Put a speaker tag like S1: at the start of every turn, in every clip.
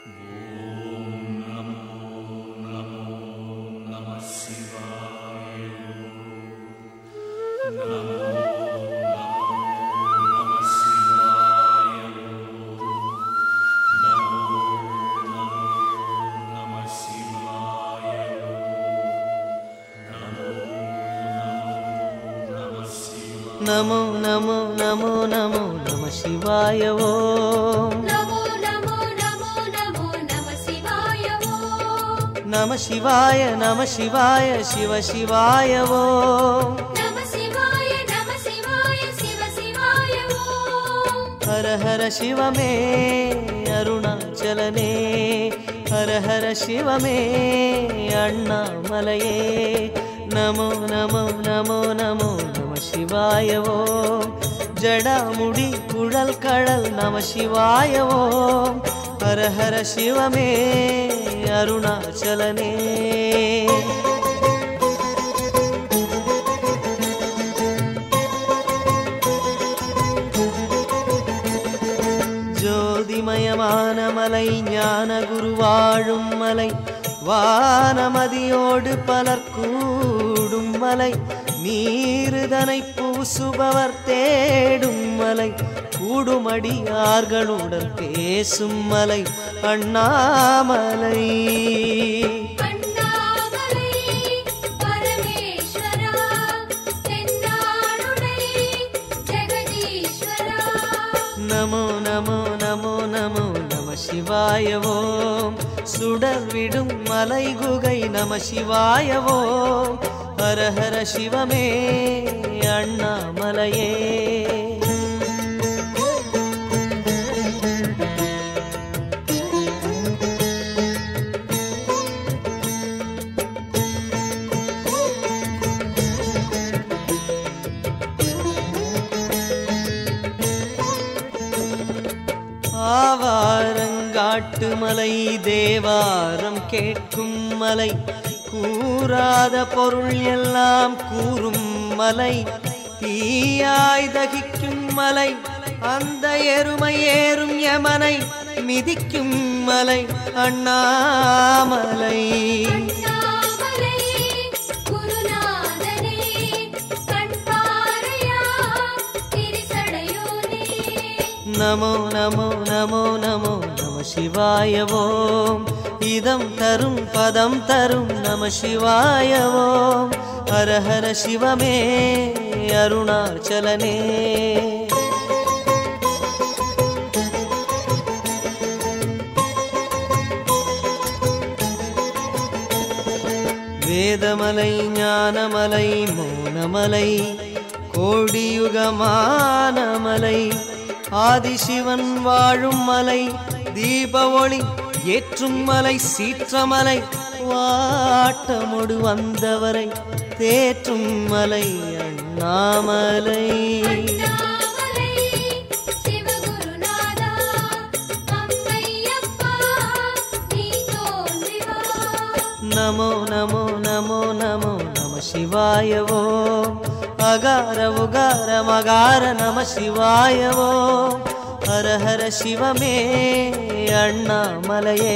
S1: நமோ நமோ நமோ நமோ நம சிவாய ஓம்
S2: நமோ நமோ நமோ நமோ நம சிவாய ஓம்
S1: நம சிவாய நம சிவாய சிவ சிவாய ஓம்
S2: நம சிவாய நம சிவாய சிவ சிவாய ஓம்
S1: ஹர ஹர சிவமே அருணாச்சலனே ஹர ஹர சிவமே அண்ணாமலையே நமோ நமோ நமோ நமோ நம சிவாய ஓம் ஜடாமுடி குழல் கடல் நம சிவாய ஓம் ஹர ஹர சிவமே அருணாச்சலனே ஜோதிமயமான மலை ஞான குருவாழும் மலை வானமதியோடு பலர் கூடும் மலை நீருதனை பூசுபவர் தேடும் மலை கூடுமடியார்களுடன் பேசும் மலை அண்ணாமலை
S2: அண்ணாமலை பரமேஸ்வரா தென்னாடுடை ஜெகதீஸ்வரா
S1: நமோ நமோ நமோ நமோ நம சிவாய ஓம் சுடர் விடும் மலை குகை நம சிவாய ஓம் ஹர ஹர சிவமே அண்ணாமலையே ஆவாரங்காட்டு மலை தேவாரம் கேட்கும் மலை கூறாத பொருள் எல்லாம் கூறும் மலை தீயாய் தகிக்கும் மலை அந்த எருமை ஏறும் யமனை மிதிக்கும் மலை அண்ணாமலை
S2: அண்ணாமலை குருநாதனே கண்பாரையா திரிசடையோனே
S1: நமோ நமோ நமோ நமோ நம சிவாய ஓம் இதம் தரும் பதம் தரும் நம சிவாய ஓம் ஹர ஹர சிவமே அருணாச்சலனே வேதமலை ஞானமலை மோனமலை கோடியுகமானமலை ஆதிசிவன் வாழும் மலை தீப ஒளி ஏற்றும் மலை சீற்றமலை வாட்டமொடு வந்தவரை தேற்றும் மலை அண்ணாமலை
S2: அண்ணாமலை சிவகுருநாதா அம்மையப்பா நீ தோன்றி வா
S1: நமோ நமோ நமோ நமோ நம சிவாய ஓம் அகார உகார மகார நம சிவாய ஓம் ஹர ஹர சிவமே அண்ணாமலையே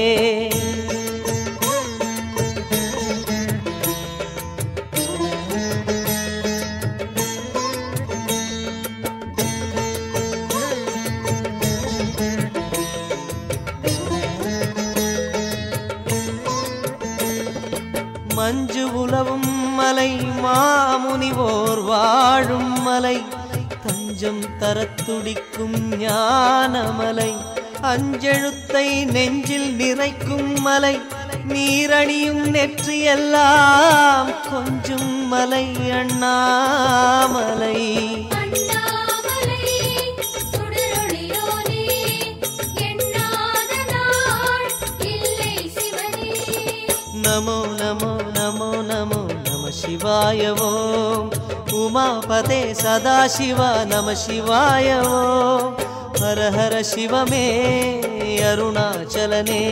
S1: மஞ்சு உலவும் மலை மாமுனிவோர் வாழும் மலை தஞ்சம் தரத் துடிக்கும் ஞானமலை அஞ்செழுத்தை நெஞ்சில் நிறைக்கும் மலை நீரணியும் நெற்றியெல்லாம் கொஞ்சும் மலை அண்ணாமலை
S2: அண்ணாமலை சுடரொளியோனே எண்ணாத நாள் இல்லை சிவனே
S1: நமோ நமோ நமோ நமோ நம சிவாய ஓம் உமாபதே சதாசிவ நம சிவாய ஓம் ஹர ஹர சிவமே அருணாச்சலனே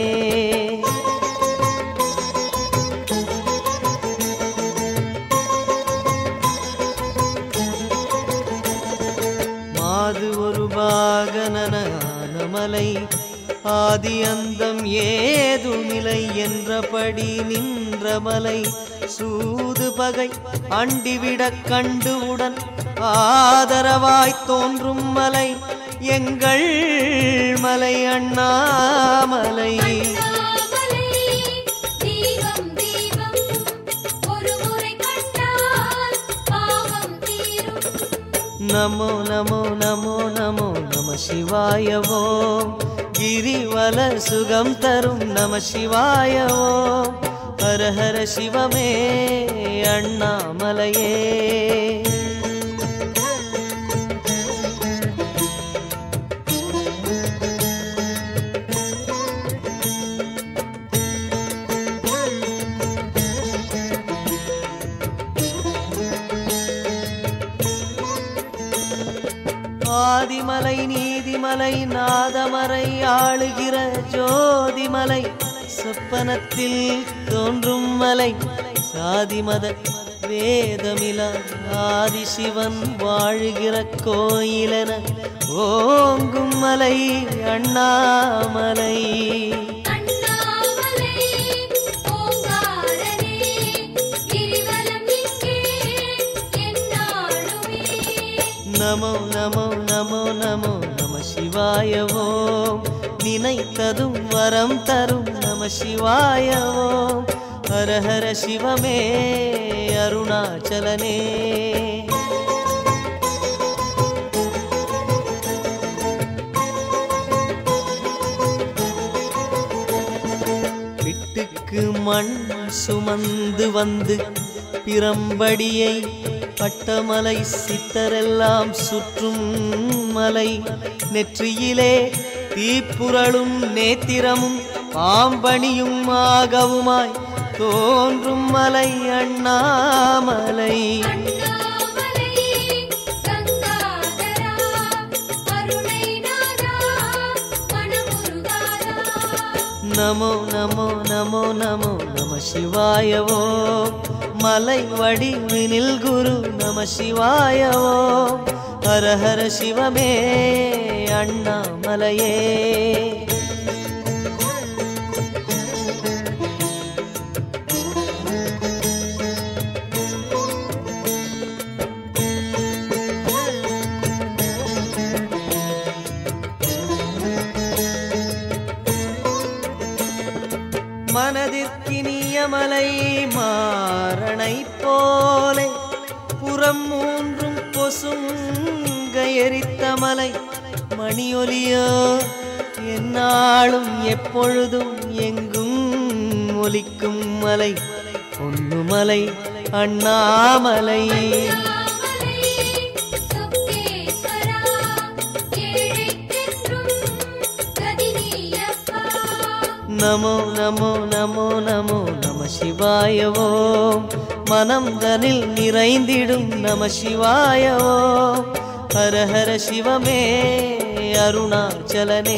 S1: மாது ஒரு பாகனன மலை ஆதி அந்தம் ஏதுமில்லை என்றபடி நின்ற மலை சூது பகை அண்டிவிடக் கண்டுவுடன் ஆதரவாய் தோன்றும் மலை எங்கள் மலை அண்ணாமலை
S2: அண்ணாமலை தீபம் தீபம் ஒரு முறை கண்டால் பாவம் தீரும்
S1: நமோ நமோ நமோ நமோ நம சிவாயவோ கிரிவல சுகம் தரும் நம சிவாயவோ ஹர ஹர சிவமே அண்ணாமலையே ஆதிமலை நீதிமலை நாதமறை ஆளுகிற ஜோதிமலை சொப்பனத்தில் தோன்றும் மலை சாதிமத வேதமிலா ஆதிசிவன் வாழுகிற கோயிலென ஓங்கும் மலை அண்ணாமலை
S2: அண்ணாமலை ஓங்காரனே கிரிவலம் இங்கே எந்நாளுமே
S1: நமோ நமோ நமோ நமோ நம சிவாயவோ நினைத்ததும் வரம் தரும் நம சிவாயவோ ஹர ஹர சிவமே அருணாச்சலனே விட்டுக்கு மண் சுமந்து வந்து பிரம்படியை பட்டமலை சித்தரெல்லாம் சுற்றும் மலை நெற்றியிலே தீப்புரளும் நேத்திரமும் பாம்பணியும் ஆகவுமாய் தோன்றும் மலை அண்ணாமலை
S2: அண்ணாமலை கங்காதரா அருணைநாதா மனமுருகாதா
S1: நமோ நமோ நமோ நமோ நம சிவாயவோ மலை வடிவினில் குரு நம சிவாயவோ ஹர ஹர சிவமே அண்ணாமலையே மனதிற்கினிய மலை மாரணை போலே புறம் மூன்றும் பொசுங்க எரித்த மலை மணியொலியோ என்னாலும் எப்பொழுதும் எங்கும் ஒலிக்கும் மலை பொன்னுமலை அண்ணாமலை
S2: அண்ணாமலை சொக்கேஸ்வரா ஏழைக்கென்றும் கதினியப்பா
S1: நமோ நமோ நமோ நமோ நம சிவாயவோ மனம் தனில் நிறைந்திடும் நம சிவாயவோ ஹர ஹர சிவமே அருணாச்சலனே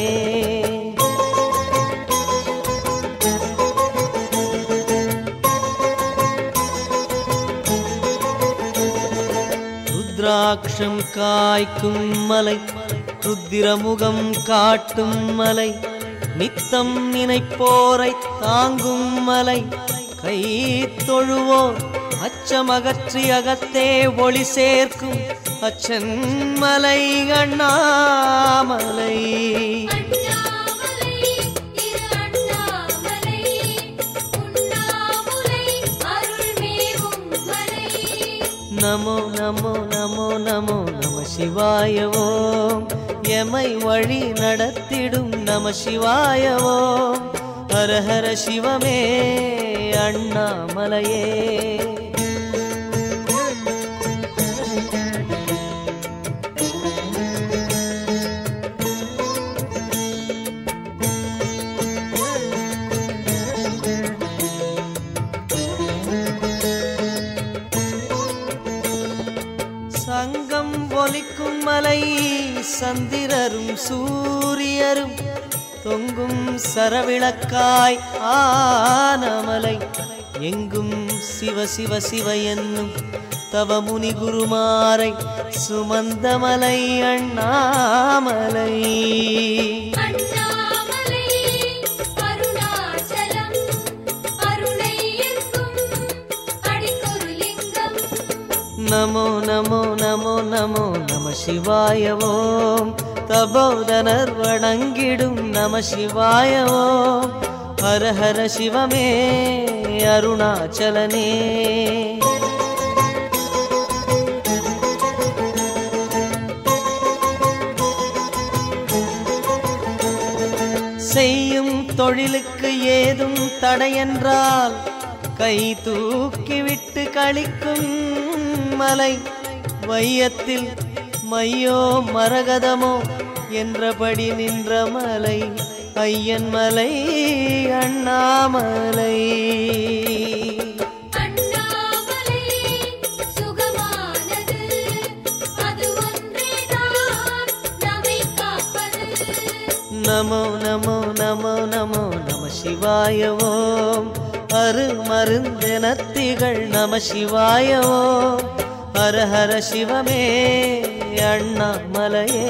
S1: ருத்ராட்சம் காய்க்கும் மலை ருத்திரமுகம் காட்டும் மலை நித்தம் நினைப்போரை தாங்கும் மலை கை தொழுவோர் அச்சமகற்றி அகத்தே ஒளி சேர்க்கும் அச்சன் மலை அண்ணாமலை
S2: அண்ணாமலை திரு அண்ணாமலை உண்ணாமுலை அருள்மேவும் மலை
S1: நமோ நமோ நமோ நமோ நம சிவாயவோ எமை வழி நடத்திடும் நம சிவாயவோ ஹர ஹர சிவமே அண்ணாமலையே சங்கம் ஒலிக்கும் மலை சந்திரரும் சூரியரும் தொங்கும் சரவிளக்காய் ஆனமலை எங்கும் சிவ சிவ சிவ என்னும் தவமுனி குருமாரை சுமந்த மலை அண்ணாமலை
S2: அண்ணாமலை
S1: நமோ நமோ நமோ நமோ நம சிவாய ஓம் தபோதனர் வணங்கிடும் நம சிவாய ஓம் ஹர ஹர சிவமே அருணாச்சலனே செய்யும் தொழிலுக்கு ஏதும் தடையென்றால் கை தூக்கிவிட்டு கழிக்கும் மலை வையத்தில் மையோ மரகதமோ என்றபடி நின்ற மலை ஐயன் மலை அண்ணாமலை
S2: அண்ணாமலை சுகமானது அது ஒன்றேதான் நம்மை காப்பது
S1: நமோ நமோ நமோ நமோ நம சிவாய ஓம் அரு மருந்தெனத்திகள் நம சிவாய ஓம் ஹர ஹர சிவமே அண்ணாமலையே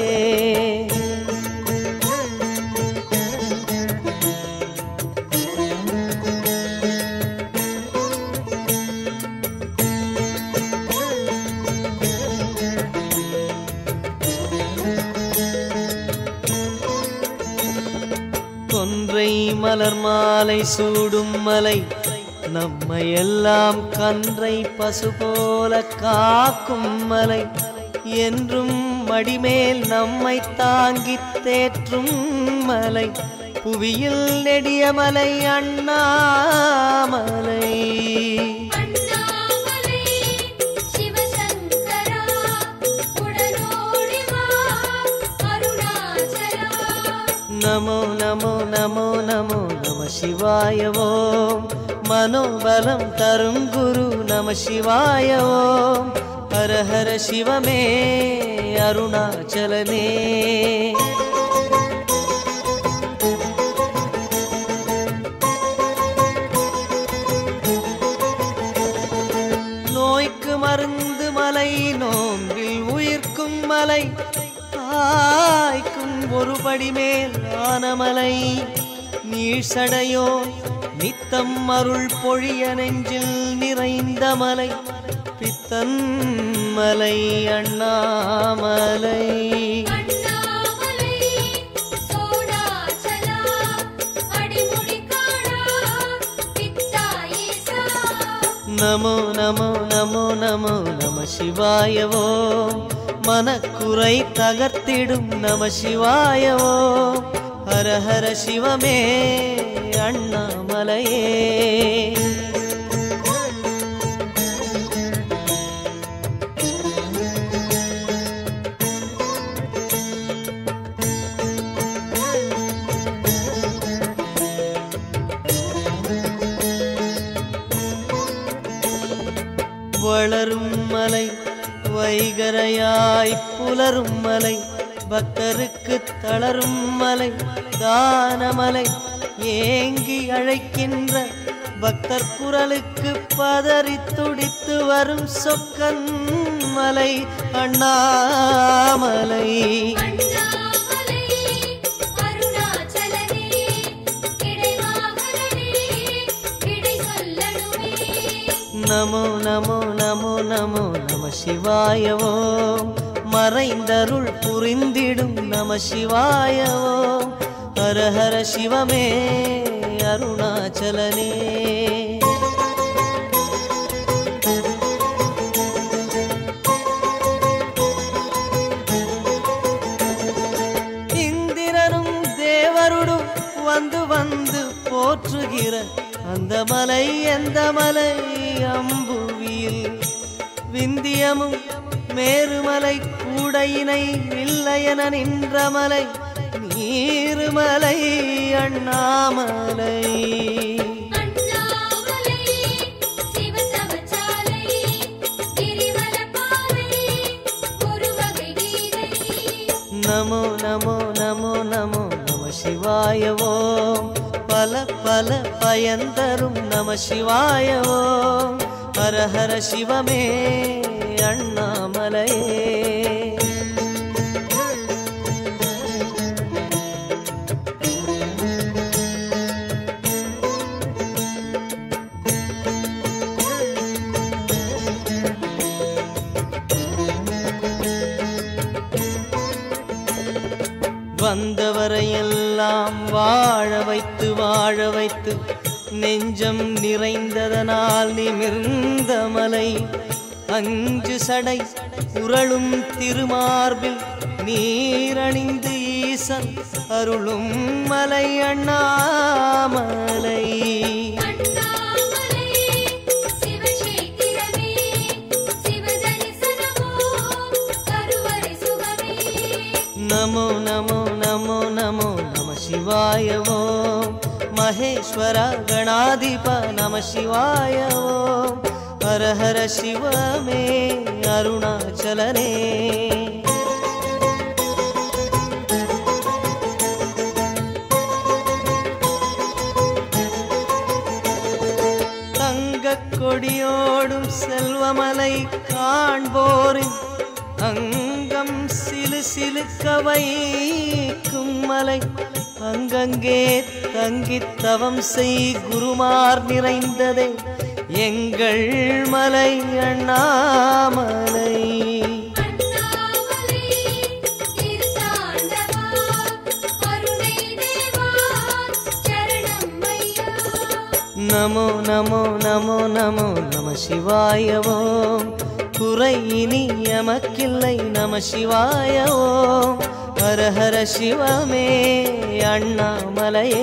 S1: கொன்றை மலர் மாலை சூடும் மலை நம்மை எல்லாம் கன்றை பசு போல காக்கும் மலை என்றும் மடிமேல் நம்மை தாங்கித் தேற்றும் மலை புவியில் நெடிய மலை அண்ணாமலை
S2: அண்ணாமலை சிவசங்கரா உடனோடி வா அருணாச்சலா
S1: நமோ நமோ நமோ நமோ நம சிவாய ஓம் மனோபலம் தரும் குரு நம சிவாய ஓம் ஹர ஹர சிவமே அருணாச்சலனே நோய்க்கு மருந்து மலை நோம்பில் உயிர்க்கும் மலை ஆய்க்கும் ஒருபடி மேல் ஆனமலை நீழ்சடையோ நித்தம் அருள் பொழிய நெஞ்சில் நிறைந்த மலை பித்தன் மலை அண்ணாமலை
S2: அண்ணாமலை சோடாச்சலா அடிமுடி காணா பித்தாயேசா
S1: நமோ நமோ நமோ நமோ நம சிவாயவோ மனக்குறை தகர்த்திடும் நம சிவாயவோ ஹர ஹர சிவமே அண்ணாமலையே வளரும் மலை வைகரையாய் புலரும் மலை பக்தருக்கு தளரும் மலை தானமலை ஏங்கி அழைக்கின்ற பக்தர் குரலுக்கு பதறி துடித்து வரும் சொக்கன் மலை அண்ணாமலை
S2: அண்ணாமலை அருணாச்சலனே கிடைவாகனே கிடை சொல்லணுமே
S1: நமோ நமோ நமோ நமோ நம சிவாயவோ மறைந்தருள் புரிந்திடும் நம சிவாயவோ ஹர ஹர சிவமே அருணாச்சலனே இந்திரனும் தேவருடும் வந்து வந்து போற்றுகிற அந்த மலை எந்த மலை அம்புவியில் விந்தியமும் மேருமலை கூடையினை இல்லையென நின்ற மலை நீருமலை அண்ணாமலை
S2: அண்ணாமலை சிவதவச்சாலை கிரிவலப்பாதை ஒரு வகை கீதை
S1: நமோ நமோ நமோ நமோ நம சிவாயவோ பல பல பயன்தரும் நம சிவாயவோ ஹர ஹர சிவமே அண்ணாமலையே எல்லாம் வாழ வைத்து வாழ வைத்து நெஞ்சம் நிறைந்ததனால் நிமிர்ந்த மலை அஞ்சு சடை உரளும் திருமார்பில் நீரணிந்து ஈசன் அருளும் மலை அண்ணாமலை
S2: அண்ணாமலை சிவசேத்திரமே சிவதரிசனமோ கருவறை சுகமே
S1: நமோ நமோ நமோ நமோ நம சிவாய ஓம் மகேஸ்வர கணாதிப நம சிவாய ஓம் ஹர ஹர சிவமே அருணாச்சலனே தங்கக் கொடியோடும் செல்வமலை காண்போரின் அங்கம் சிலு சிலுக்க வைக்கும் மலை அங்கங்கே தங்கித் தவம் செய் குருமார் நிறைந்ததே எங்கள் மலை அண்ணாமலை
S2: அண்ணாமலை திருத்தாண்டவா கருணை தேவா சரணம் ஐயா
S1: நமோ நமோ நமோ நமோ நம சிவாய ஓம் குறை இனி எமக்கில்லை நம சிவாய ஓம் ஹர ஹர சிவமே அண்ணாமலையே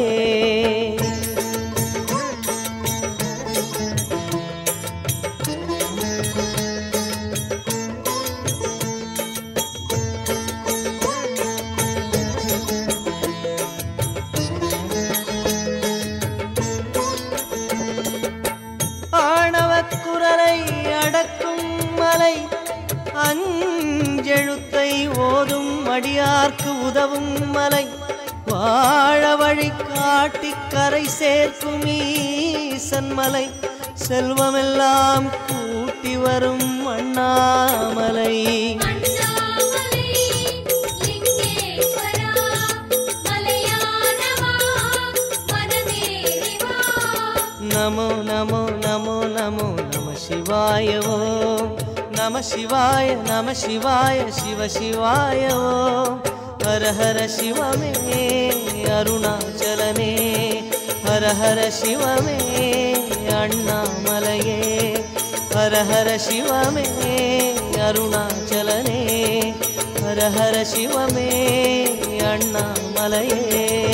S1: ஆணவக் குரலை அடக்கும் மலை அஞ்செழுத்தை ஓதும் அடியார்க்கு உதவும் மலை வாழ வழி காட்டி கரை சேர்க்கும் ஈசன் மலை செல்வமெல்லாம் கூட்டி வரும் அண்ணாமலை
S2: அண்ணாமலை லிங்கேஸ்வரா மலையானவா மனமேறிவா
S1: நமோ நமோ நமோ நமோ நம சிவாய ஓம் நம சிவாய நம சிவாய சிவ சிவாய ஓம் ஹர ஹர சிவமே அருணாச்சலனே ஹர ஹர சிவமே அண்ணாமலையே ஹர ஹர சிவமே அருணாச்சலனே ஹர ஹர சிவமே அண்ணாமலையே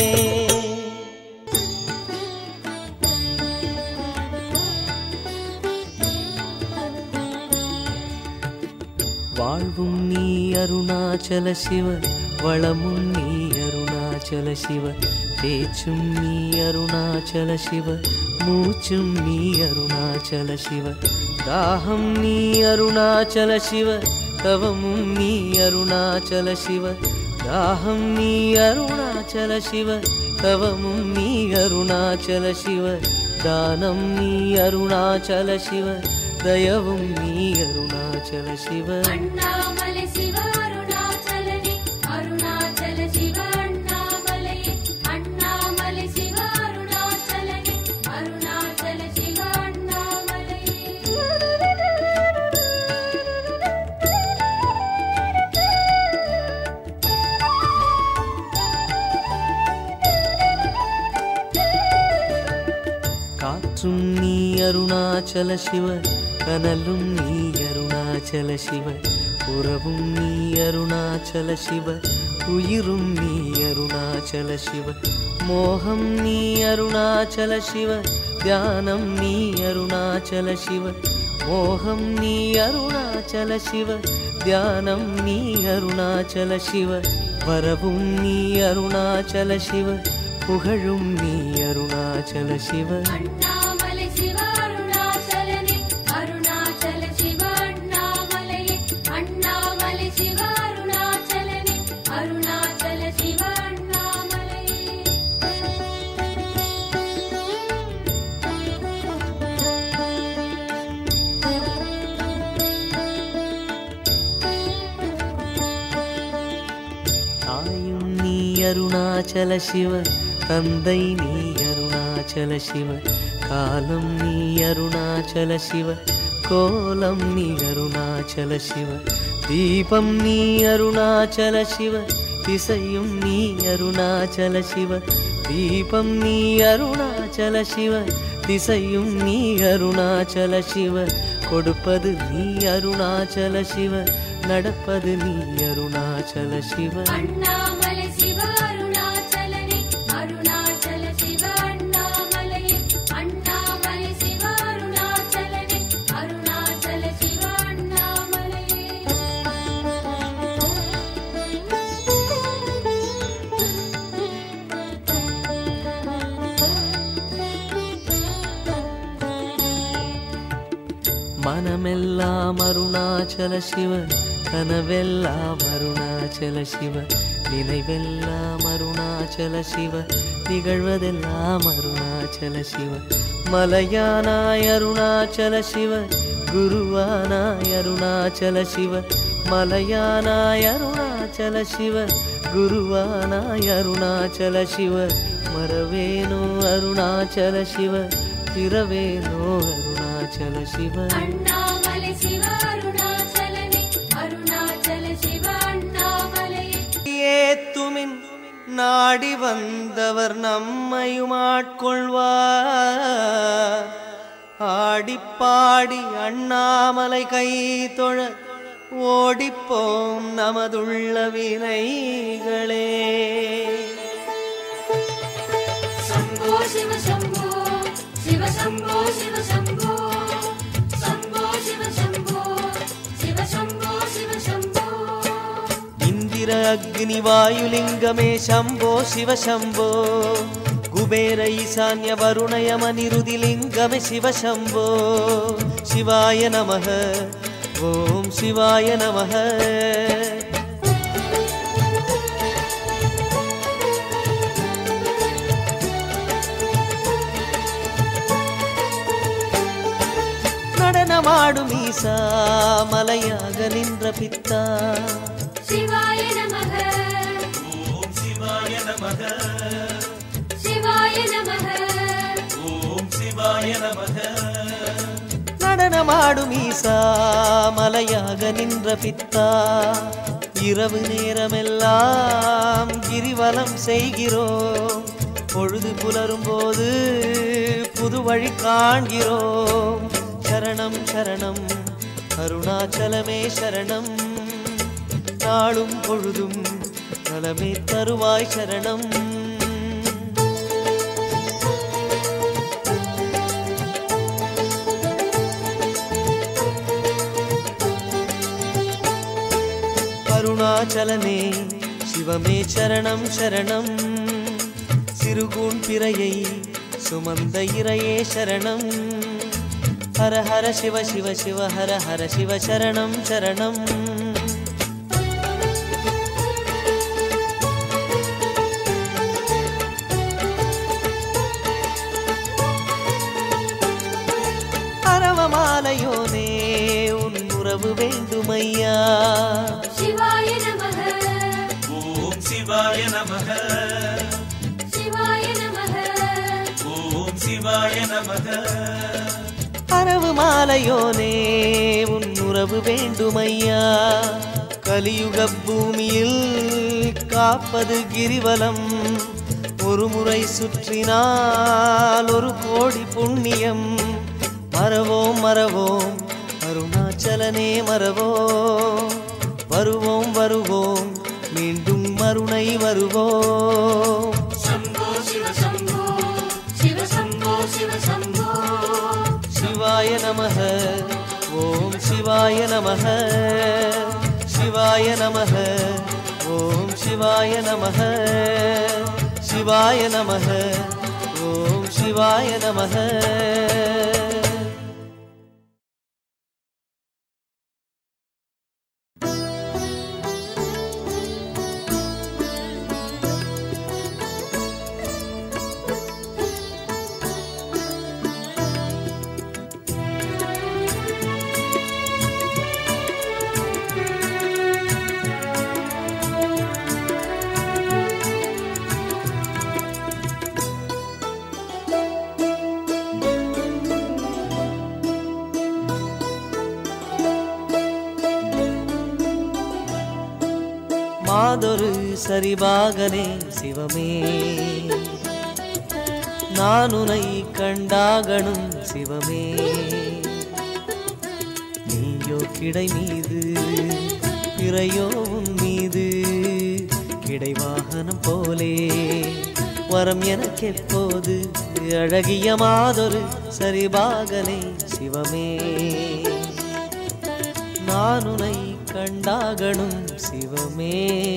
S1: வாழ்வும் நீ அருணாச்சல சிவ வளமும் நீ அருணாச்சல சிவ பேச்சும் நீ அருணாச்சல சிவ மூச்சும் நீ அருணாச்சல சிவ தாகம் நீ அருணாச்சல சிவ தவமும் நீ அருணாச்சல சிவ தாகம் நீ அருணாச்சல சிவ தவமும் நீ அருணாச்சல சிவ தானம் நீ அருணாச்சல சிவ தயவும் நீ அருணாச்சல சிவ
S2: அண்ணாமலை சிவ அருணாச்சலனே அருணாச்சல சிவ அண்ணாமலை அண்ணாமலை சிவ அருணாச்சலனே அருணாச்சல சிவ அண்ணாமலை
S1: காற்றும் நீ அருணாச்சல சிவ கனலும் நீ அருணாச்சல சிவ உறவும் நீ அருணாச்சல சிவ உயிரும் நீ அருணாச்சல சிவ மோகம் நீ அருணாச்சல சிவ தியானம் நீ அருணாச்சல சிவ மோகம் நீ அருணாச்சல சிவ தியானம் நீ அருணாச்சல சிவ வரவும் நீ அருணாச்சல சிவ புகழும் நீ அருணாச்சல சிவ
S2: அண்ணாமலை சிவ அருணாச்சலனே அருணாச்சல சிவ அண்ணாமலை அண்ணாமலை சிவ அருணாச்சலனே அருணாச்சல சிவ அண்ணாமலை
S1: தாயும் நீ அருணாச்சல சிவ தந்தை நீ அருணாச்சல சிவ காலம் நீ அருணாச்சல சிவ கோலம் நீ அருணாச்சல சிவ தீபம் நீ அருணாச்சல சிவ திசையும் நீ அருணாச்சல சிவ தீபம் நீ அருணாச்சல சிவ திசையும் நீ அருணாச்சல சிவ கொடுப்பது நீ அருணாச்சல சிவ நடப்பது நீ அருணாச்சல சிவ
S2: அண்ணாமலை சிவ அருணாச்சலனே அருணாச்சல சிவ அண்ணாமலையே அண்ணாமலை சிவ அருணாச்சலனே அருணாச்சல சிவ அண்ணாமலையே
S1: மனமெல்லாம் அருணாச்சல சிவ கனவெல்லாம் அருணாச்சல சிவ நினைவெல்லாம் அருணாச்சல சிவ நிகழ்வதெல்லாம் அருணாச்சல சிவ மலையானாய் அருணாச்சல சிவ குருவானாய் அருணாச்சல சிவ மலையானாய் அருணாச்சல சிவ குருவானாய் அருணாச்சல சிவ மரவேணு அருணாச்சல சிவ பிறவேணு அருணாச்சல சிவ
S2: அண்ணாமலை சிவ அருணாச்சலனே அருணாச்சல சிவ அண்ணாமலையே
S1: ஏத்துமின் நாடி வந்தவர் நம்மையும் ஆட்கொள்வார் ஆடிப்பாடி அண்ணாமலை கை தொழ ஓடிப்போம் நமதுள்ள வினைகளே
S2: शम्भो शिव शम्भो शिव शम्भो शिव शम्भो शम्भो शिव शम्भो शिव शम्भो शिव शम्भो
S1: ಇಂದಿರ ಅಗ್ನಿ ವಾಯುಲಿಂಗಮೇ ಶಂಭೋ ಶಿವ ಶಂಭೋ ಕುಬೇರ ಈಶಾನ್ಯ ವರುಣ ಯಮ ನಿರುದಿಲಿಂಗಮೇ ಶಿವ ಶಂಭೋ ಶಿವಾಯ ನಮಃ ಓಂ ಶಿವಾಯ ನಮಃ நடன மாடும் ஈசா மலையாக நின்ற பித்தா
S2: शिवाय नमः ॐ शिवाय नमः शिवाय नमः
S1: நடனமாடும் ஈசா மலையாக நின்ற பித்தா இரவு நேரமெல்லாம் கிரிவலம் செய்கிறோம் பொழுது புலரும் போது புது வழி காண்கிறோம் சரணம் சரணம் அருணாச்சலமே சரணம் நாளும் பொழுதும் நலமே தருவாய் சரணம் அருணாச்சலனே சிவமே சரணம் சரணம் சிறுகூன் பிறையை சுமந்த இறையே சரணம் ஹர ஹர சிவ சிவ சிவ ஹர ஹர சிவ சரணம் சரணம் அரவமாலையோனே உன் உறவு வேண்டுமையா
S2: शिवाय नमः
S3: ॐ शिवाय नमः
S2: शिवाय नमः
S3: ॐ शिवाय नमः
S1: அரவு மாலையோனே உன் உறவு வேண்டுமையா கலியுக பூமியில் காப்பது கிரிவலம் ஒரு முறை சுற்றினால் ஒரு கோடி புண்ணியம் மறவோம் மறவோம் அருணாச்சலனே மறவோம் வருவோம் வருவோம் மீண்டும் மறுணை வருவோம்
S2: शम्भो शिव शम्भो शिव शम्भो शिव शम्भो
S1: சிவாய நமः ஓம் சிவாய நமः சிவாய நமः ஓம் சிவாய நமः சிவாய நமः ஓம் சிவாய நமः மாதொரு சரிபாகனே சிவமே நான் உனை கண்டாகணும் சிவமே நீயோ கிடை மீது பிறையோ உன் மீது கிடை வாகனம் போலே வரம் எனக்கு எப்போது அழகிய மாதொரு சரிபாகனே சிவமே நான் உனை கண்டாகணும் சிவமே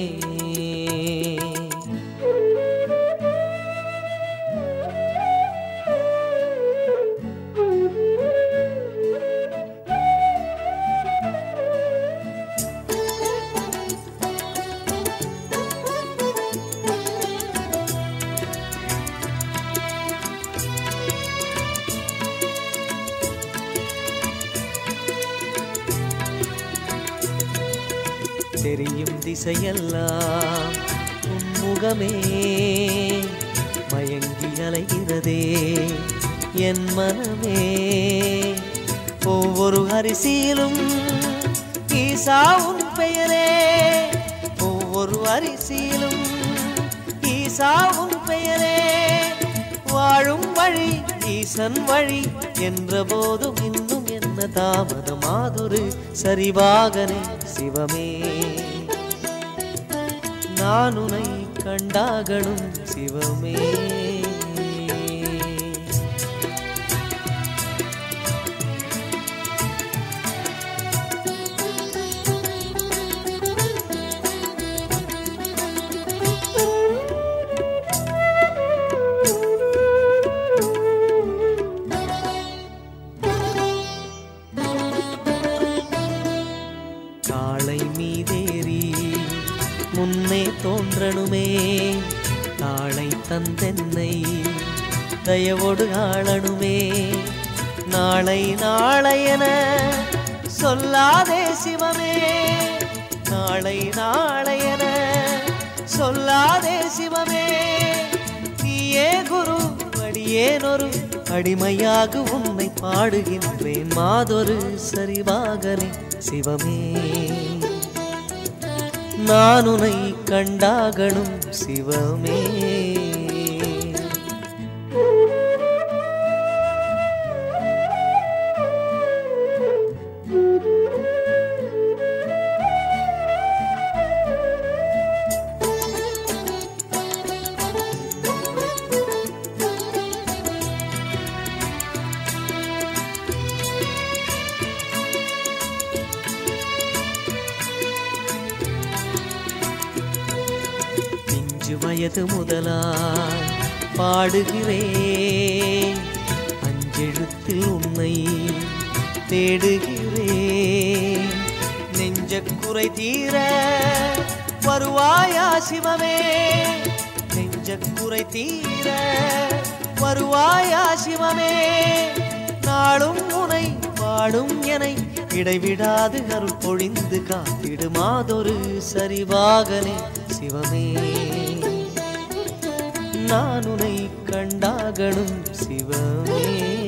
S1: தெரியும் திசையெல்லாம் உன் முகமே மயங்கி அலைகிறதே என் மனமே ஒவ்வொரு அரிசியிலும் ஈசா உன் பெயரே ஒவ்வொரு அரிசியிலும் ஈசா உன் பெயரே வாழும் வழி ஈசன் வழி என்ற போதும் இன்னும் என்ன தாமதமாதொரு சரிவாகனே சிவமே நான் உனை கண்டாகணும் சிவமே காளை மீதேறி முன்னே தோன்றணுமே காளை தந்தென்னை தயவோடு ஆளணுமே நாளை நாளையென சொல்லாதே சிவமே நாளை நாளையென சொல்லாதே சிவமே நீயே குரு அடியேனொரு அடிமையாக உன்னை பாடுகின்றேன் மாதொரு சரிவாகனே சிவமே நான் உன்னை கண்டாகணும் சிவமே பிஞ்சு வயது முதலாய் பாடுகிறேன் அஞ்செழுத்தில் உன்னை தேடுகிறேன் நெஞ்ச குறை தீர வருவாயா சிவமே நெஞ்ச குறை தீர வருவாயா சிவமே நாளும் உனை பாடும் எனை இடைவிடாது அருள் பொழிந்து காத்திடு மாதொரு சரிவாகனே சிவமே நான் உனை கண்டாகணும் சிவமே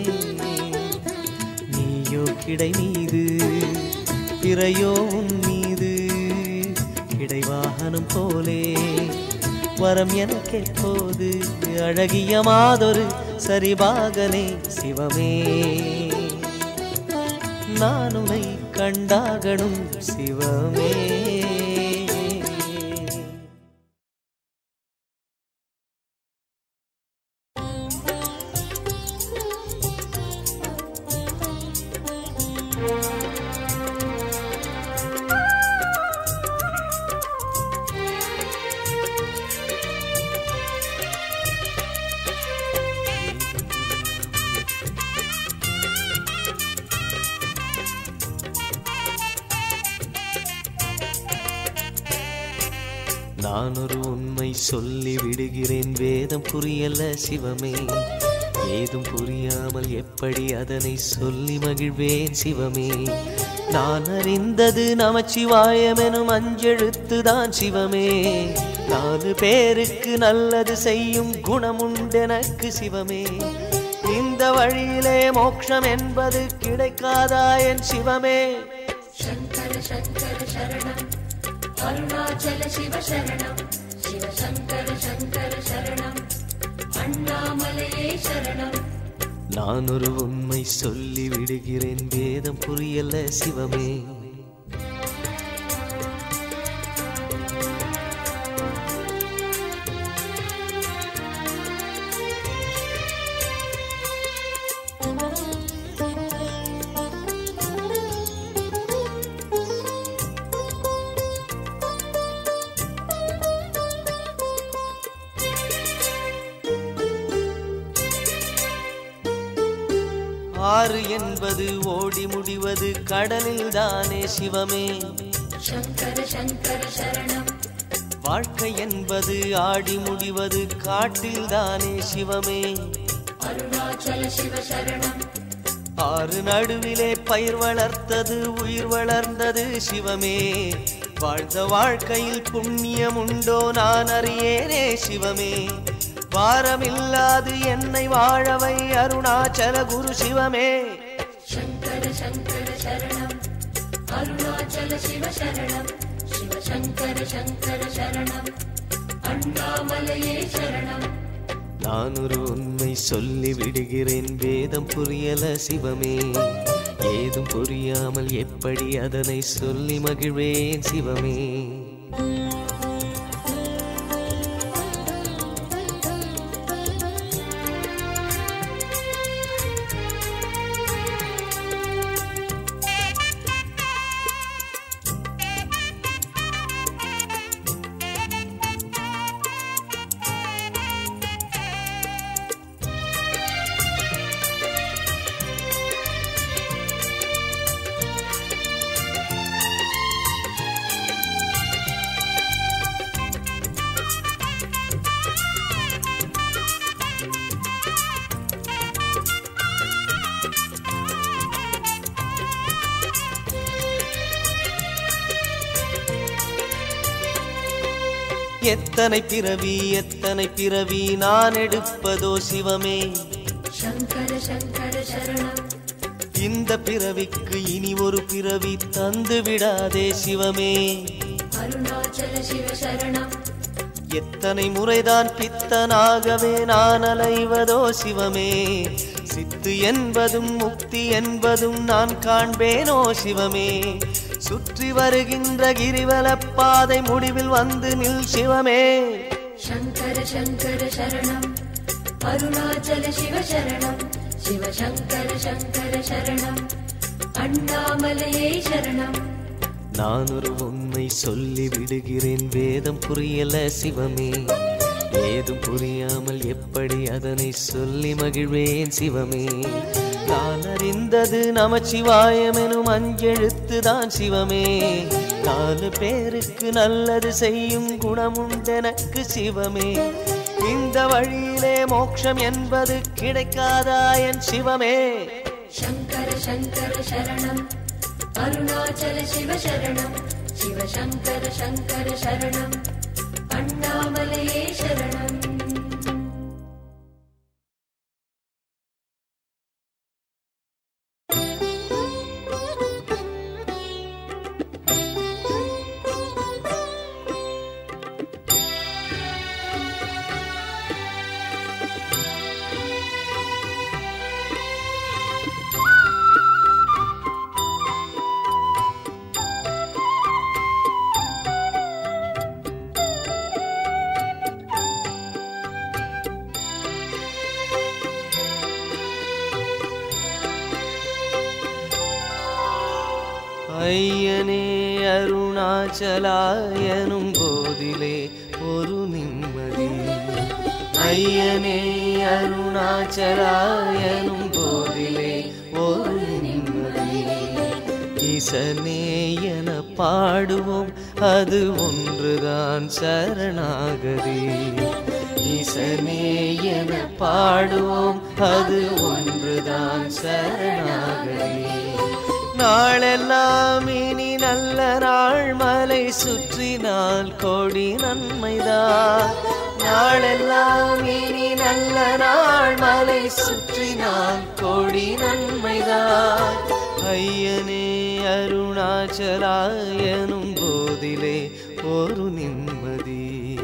S1: நீயோ கிடை மீது பிறையோ உன் மீது கிடை வாகனம் போலே வரம் எனக்கு எப்போது அழகிய மாதொரு சரிபாகனே சிவமே நான் உனை கண்டாகணும் சிவமே நான் ஒரு உண்மை சொல்லி விடுகிறேன் வேதம் புரியல சிவமே ஏதும் புரியாமல் எப்படி அதனை சொல்லி மகிழ்வேன் சிவமே நான் அறிந்தது நமச்சிவாயம் எனும் அஞ்செழுத்து தான் சிவமே நாலு பேருக்கு நல்லது செய்யும் குணமுண்டெனக்கு சிவமே இந்த வழியிலே மோட்சம் என்பது கிடைக்காதா என் சிவமே
S2: शङ्कर शङ्कर शरणं அருணாச்சல சிவ சரணம் சிவசங்கர சங்கர சரணம் அண்ணாமலையே சரணம்
S1: நான் ஒரு உண்மை சொல்லி விடுகிறேன் வேதம் புரியல சிவமே ஆறு என்பது ஓடி முடிவது கடலில் தானே சிவமே
S2: சங்கர சங்கர சரணம்
S1: வாழ்க்கை என்பது ஆடி முடிவது காட்டில் தானே சிவமே
S2: அருணாச்சல சிவ சரணம்
S1: ஆறு நடுவிலே பயிர் வளர்த்தது உயிர் வளர்ந்தது சிவமே வாழ்ந்த வாழ்க்கையில் புண்ணியம் உண்டோ நான் அறியேனே சிவமே பாரமில்லாது என்னை வாழவை அருணாச்சல குரு சிவமே
S2: சங்கர சங்கர சரணம் அருணாச்சல சிவ சரணம் சிவசங்கர சங்கர சரணம் அண்ணாமலையே சரணம்
S1: நான் ஒரு உண்மை சொல்லி விடுகிறேன் வேதம் புரியல சிவமே ஏதும் புரியாமல் எப்படி அதனை சொல்லி மகிழ்வேன் சிவமே எத்தனை பிறவி எத்தனை பிறவி நான் எடுப்பதோ சிவமே
S2: சங்கர சங்கர சரணம்
S1: இந்த பிறவிக்கு இனி ஒரு பிறவி தந்து விடாதே சிவமே
S2: அருணாச்சல சிவ சரணம்
S1: எத்தனை முறைதான் பித்தனாகவே நான் அலைவதோ சிவமே சித்து என்பதும் முக்தி என்பதும் நான் காண்பேனோ சிவமே சுற்றி வருகின்ற கிரிவலப் பாதை முடிவில் வந்து நில் சிவமே
S2: சங்கர சங்கர சரணம் அருணாச்சல சிவ சரணம் சிவசங்கர சங்கர சரணம் அண்ணாமலையே சரணம்
S1: நான் ஒரு உண்மை சொல்லி விடுகிறேன் வேதம் புரியல சிவமே ஏதும் புரியாமல் எப்படி அதனை சொல்லி மகிழ்வேன் சிவமே நான் அறிந்தது நமச்சிவாயம் எனும் அஞ்செழுத்து தான் சிவமே நாலு பேருக்கு நல்லது செய்யும் குணமுண்டெனக்கு சிவமே இந்த வழியிலே மோட்சம் என்பது கிடைக்காதா என் சிவமே
S2: சங்கர சங்கர சரணம் அருணாச்சல சிவ சரணம் சிவசங்கர சங்கர சரணம் அண்ணாமலையே சரணம்
S1: ஐயனே அருணாச்சலாயனும் போதிலே ஒரு நிம்மதி ஐயனே அருணாச்சலாயனும் போதிலே ஒரு நிம்மதி ஈசனே என பாடுவோம் அது ஒன்றுதான் சரணாகதி ஈசனே என பாடுவோம் அது ஒன்றுதான் சரணாகதி நாளெல்லாம் இனி நல்ல நாள் மலை சுற்றினால் கோடி நன்மைதான் நாளெல்லாம் இனி நல்ல நாள் மலை சுற்றினால் கோடி நன்மைதான் ஐயனே அருணாச்சலாயனும் போதிலே ஒரு நிம்மதி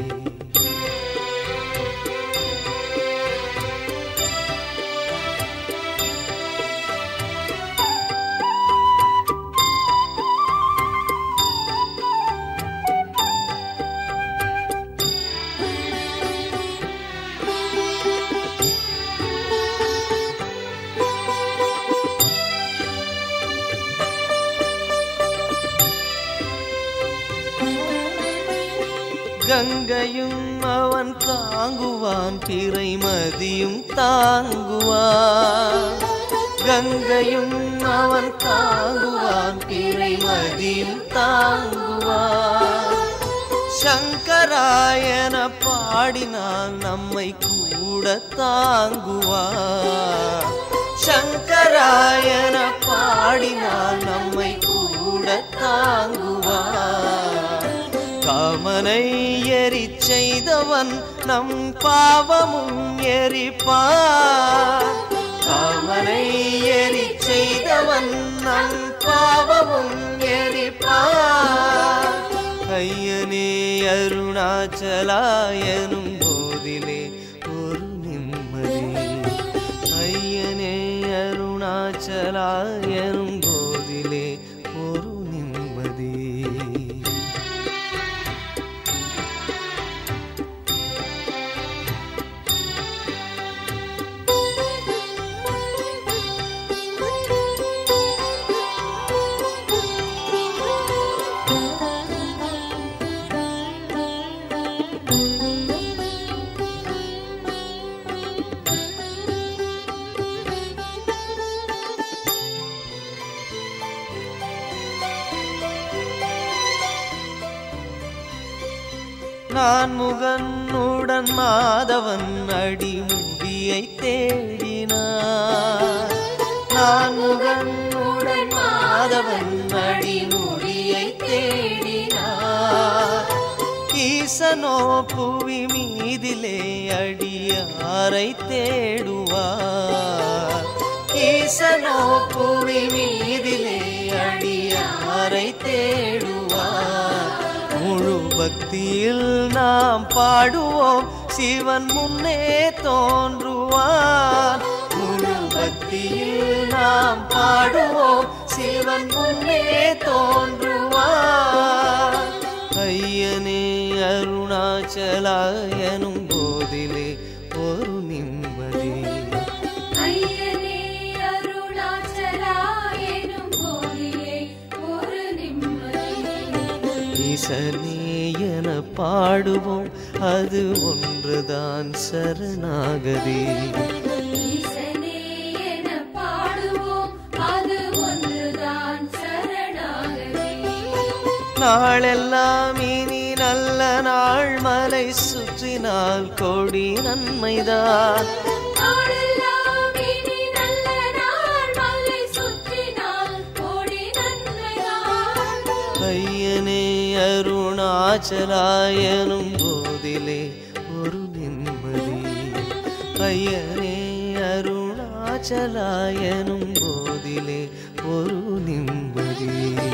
S1: கங்கையும் அவன் தாங்குவான் பிறைமதியும் தாங்குவான் கங்கையும் அவன் தாங்குவான் பிறைமதியும் தாங்குவான் சங்கராயன பாடினால் நம்மை கூட தாங்குவார் சங்கராயன பாடினால் நம்மை கூட தாங்குவார் காமனை எரிச் செய்தவன் நம் பாவமும் எரிப்பார் காமனை எரிச் செய்தவன் நம் பாவமும் எரிப்பார் ஐயனே அருணாச்சலாயனும் போதிலே ஒரு நிம்மதி ஐயனே அருணாச்சலாயனும் போதிலே ஒரு நிம்மதி நான் முகனுடன் மாதவன் அடிமுடியை தேடினார் நான் முகனுடன் மாதவன் அடிமுடியை தேடினார் ஈசனோ புவி மீதிலே அடியாரை தேடுவார் ஈசனோ புவி மீதிலே அடியாரை தேடுவார் முழு பக்தியில் நாம் பாடுவோம் சிவன் முன்னே தோன்றுவார் முழு பக்தியில் நாம் பாடுவோம் சிவன் முன்னே தோன்றுவார் ஐயனே அருணாச்சலாயனும் போதிலே ஒரு நிம்மதி
S2: ஐயனே அருணாச்சலா எனும் போதிலே ஒரு நிம்மதி
S1: ஈசனே என பாடுவோம் அது ஒன்றுதான் சரணாகதி
S2: ஈசனே என பாடுவோம் அது ஒன்றுதான் சரணாகதி
S1: நாளெல்லாம் இனி நல்ல நாள் மலை சுற்றினால் கோடி நன்மைதான்
S2: நாளெல்லாம் இனி நல்ல நாள் மலை சுற்றினால் கோடி நன்மைதான்
S1: ஐயனே அருணாச்சலாயனும் போதிலே ஒரு நிம்மதி ஐயனே அருணாச்சலாயனும் போதிலே ஒரு நிம்மதி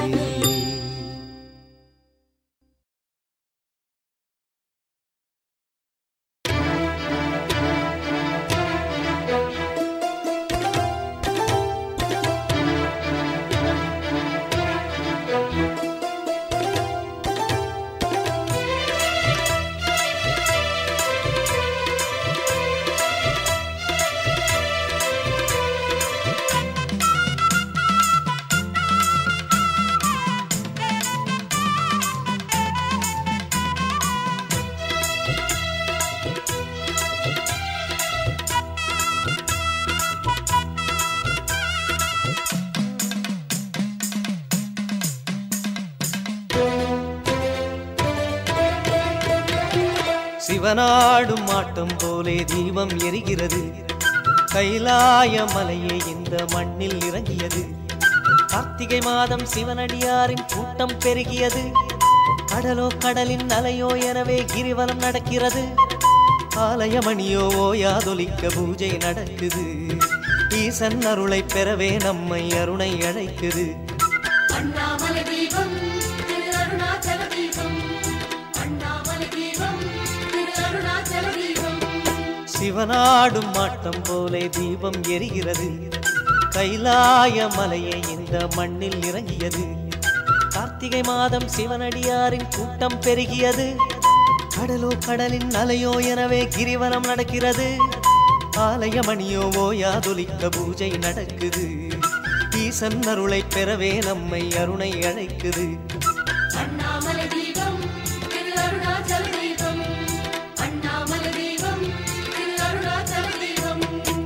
S1: சிவனாடும் ஆட்டம் போலே தீபம் எரிகிறது கைலாய மலையே இந்த மண்ணில் இறங்கியது கார்த்திகை மாதம் சிவனடியாரின் கூட்டம் பெருகியது கடலோ கடலின் அலையோ எனவே கிரிவலம் நடக்கிறது ஆலயமணியோ ஓயாதொலிக்க பூஜை நடக்குது ஈசன் அருளை பெறவே நம்மை அருணை அழைக்குது
S2: அண்ணாமலை தீபம் திரு அருணாச்சல தீபம்
S1: சிவனாடும் மாட்டம் போலே தீபம் எரிகிறது கைலாய மலையே இந்த மண்ணில் இறங்கியது கார்த்திகை மாதம் சிவனடியாரின் கூட்டம் பெருகியது கடலோ கடலின் அலையோ எனவே கிரிவலம் நடக்கிறது ஆலயமணியோ ஓயாதொலிக்க பூஜை நடக்குது ஈசன் அருளை பெறவே நம்மை அருணை அழைக்குது
S2: அண்ணாமலை தீபம் திரு அருணாச்சல தீபம் அண்ணாமலை தீபம் திரு அருணாச்சல தீபம்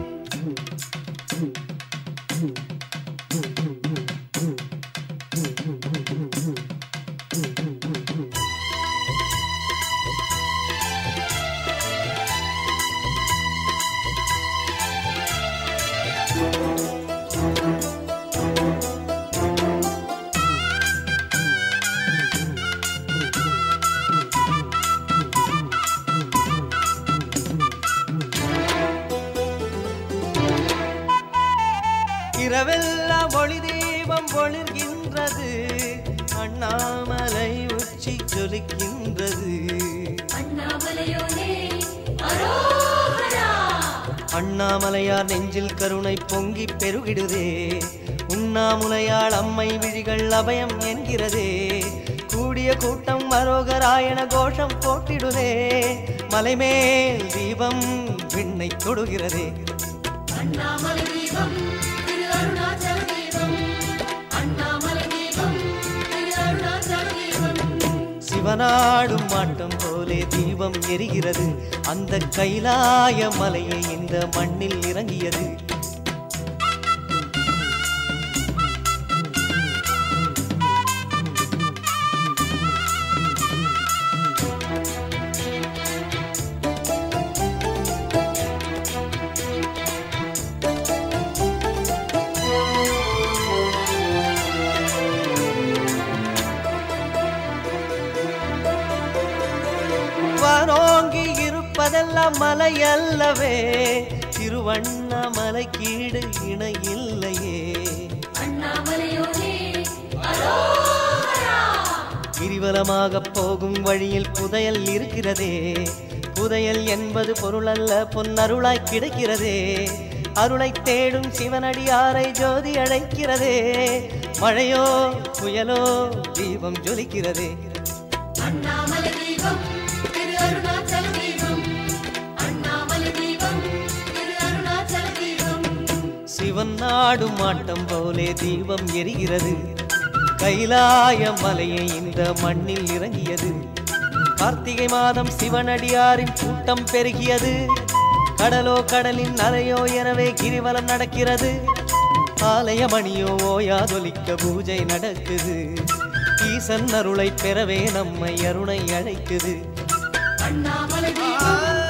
S1: இரவெல்லாம் ஒளி தீபம் ஒளிர்கின்றது அண்ணாமலை உச்சி ஜொலிக்கின்றது
S2: அண்ணாமலையோனே அரோகரா
S1: அண்ணாமலையார் நெஞ்சில் கருணை பொங்கி பெருகிடுதே உண்ணாமுலையாள் அம்மை விழிகள் அபயம் என்கிறதே கூடிய கூட்டம் மரோகராயண கோஷம் போட்டிடுதே மலைமேல் தீபம் விண்ணை தொடுகிறதே
S2: அண்ணாமலை தீபம் திரு அருணாச்சல தீபம் அண்ணாமலை தீபம் திரு அருணாச்சல தீபம்
S1: சிவனாடும் மாட்டம் போலே தீபம் எரிகிறது அந்த கைலாய மலையை இந்த மண்ணில் இறங்கியது வானோங்கி இருப்பதெல்லாம் மலை அல்லவே திருவண்ணாமலை கீடு இணை இல்லையே
S2: அண்ணாமலையோனே அரோகரா
S1: கிரிவலமாக போகும் வழியில் புதையல் இருக்கிறதே புதையல் என்பது பொருளல்ல பொன்னருளாய் கிடைக்கிறதே அருளை தேடும் சிவனடியாரை ஜோதி அழைக்கிறதே மழையோ புயலோ தீபம் ஜொலிக்கிறதே
S2: அண்ணாமலை தீபம் திரு அருணாச்சல தீபம் அண்ணாமலை தீபம் திரு அருணாச்சல தீபம்
S1: சிவன் நாடும் ஆட்டம் போலே தீபம் எரிகிறது கைலாய மலையை இந்த மண்ணில் இறங்கியது கார்த்திகை மாதம் சிவனடியாரின் கூட்டம் பெருகியது கடலோ கடலின் அலையோ எனவே கிரிவலம் நடக்கிறது ஆலயமணியோ ஓயாதொலிக்க பூஜை நடக்குது ஈசன் அருளை பெறவே நம்மை அருணை அழைக்குது
S2: அண்ணாமலை தீபம்